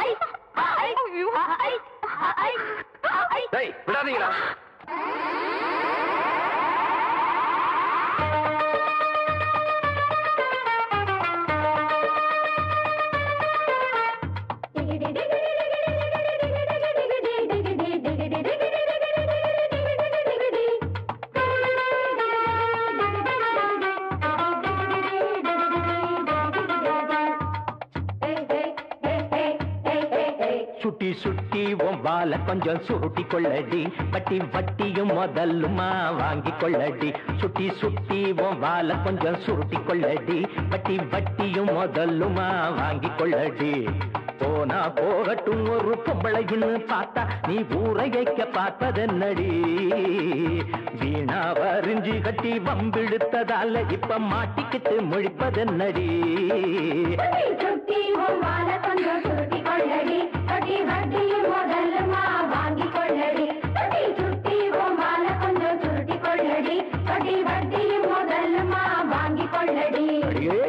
டேய் விடாதீங்களா சுட்டி சுட்டி உன் வால கொஞ்சம் சுருட்டி கொள்ளடி வட்டி வட்டியும் முதல்லுமா வாங்கி கொள்ளடி சுட்டி சுட்டி உன் வால கொஞ்சம் சுருட்டி கொள்ளடி வட்டி வட்டியும் முதல்லுமா வாங்கி கொள்ளடி போனா போகட்டும் ஒரு பொம்பளைன்னு பார்த்தா நீ ஊரையைக்க பார்ப்பதென்னடி வீணா வரிஞ்சு கட்டி வம்பிழுத்ததால இப்ப மாட்டிக்கிட்டு முழிப்பதென்னடி அடியே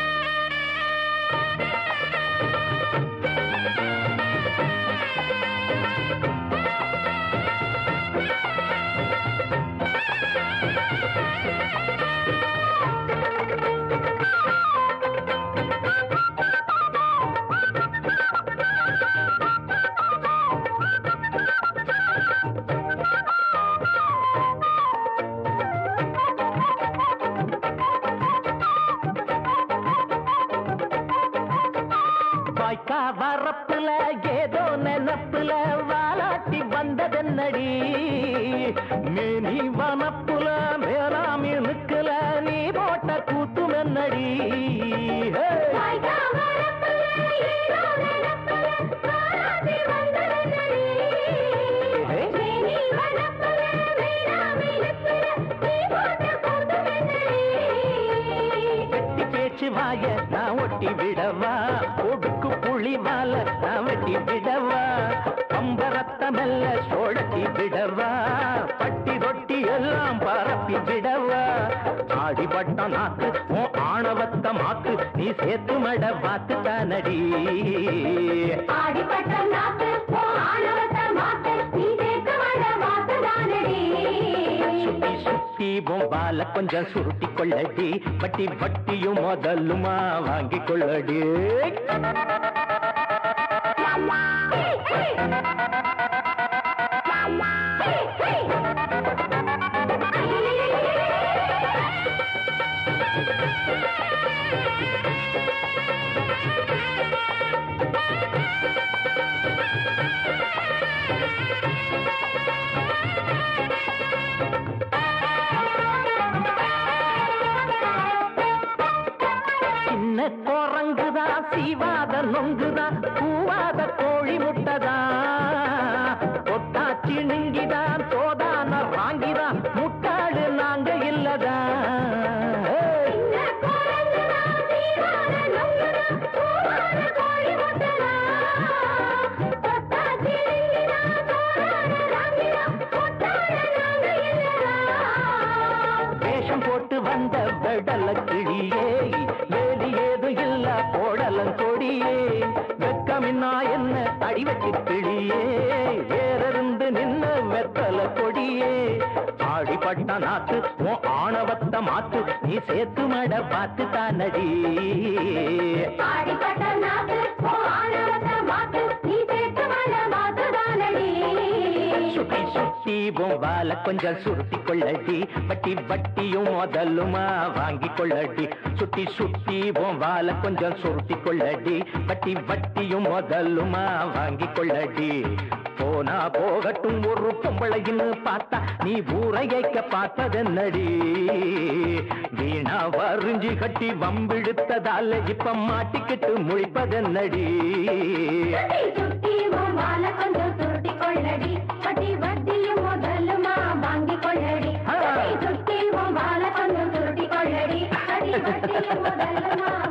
வாய்க்கா வரப்புல ஏதோ நினப்புல வாலாட்டி வந்ததென்னடி மேனி வனப்புல மேலாமி நிக்கல நீ போட்ட கூத்து மென்னடி வெட்டி பேச்சு வாய நான் ஒட்டி விடவா ஒடுக்கு புளி மால நான் வெட்டி விடவா பம்பரத்த மெல்ல சோழட்டி விடவா பட்டி தொட்டி எல்லாம் பரப்பி விடவா ஆடிப்பட்ட நாக்கு உன் ஆணவத்த மாக்கு நீ சேர்த்து மட பார்த்து தானடி ஆடிப்பட்ட நாக்கு ஓ ஆணவத்த மாத்து நீ சேர்த்து வந்த மாத்து தானடி சுத்தி சுத்தி பொம்பால கொஞ்சம் சுருட்டி கொள்ளடி வட்டி வட்டியும் முதலுமா வாங்கி கொள்ளடி சின்ன குரங்குதா சீவாத நொங்குதா பூவாத கோழி முட்டதா தொட்டா சிணுங்கிதான் தோதான வாங்கிதா முட்டாடு நாங்க இல்லதா ஏய். வேஷம் போட்டு வந்த வெடல கிளியே வேலி ஏதும் இல்ல போடலம் கொடியே வெக்கமின்னா என்ன அடிவெட்டி கிளியே வேறிருந்து நின்ன வெத்தல கொடியே ஆடிப்பட்ட நாத்து உன் ஆணவத்த மாத்து நீ சேர்த்து மட பார்த்து தானடி ஆடிப்பட்ட நாக்கு ஓ ஆணவத்த மாத்து நீ சேர்த்து வந்த மாத்து தானடி சுத்தி சுத்தி பொம்பால கொஞ்சம் சுருட்டி கொள்ளடி வட்டி வட்டியும் முதலுமா வாங்கி கொள்ளடி சுத்தி சுத்தி பொம்பால கொஞ்சம் சுருட்டி கொள்ளடி வட்டி வட்டியும் முதலுமா வாங்கி கொள்ளடி போனா போகட்டும் ஒரு பொம்பளைன்னு பார்த்தா நீ ஊரையைக்க பார்த்ததென்னடி வீணா வரிஞ்சு கட்டி வம்பிழுத்ததால இப்ப மாட்டிக்கிட்டு முழிப்பதென்னடி சுத்தி சுத்தி உன் வாழ கொஞ்சம் சுருட்டி கொள்ளடி வட்டி வட்டியும் முதலுமா வாங்கி கொள்ளடி சுத்தி சுத்தி உன் வாழ கொஞ்சம் சுருட்டி கொள்ளடி வட்டி வட்டியும் முதலுமா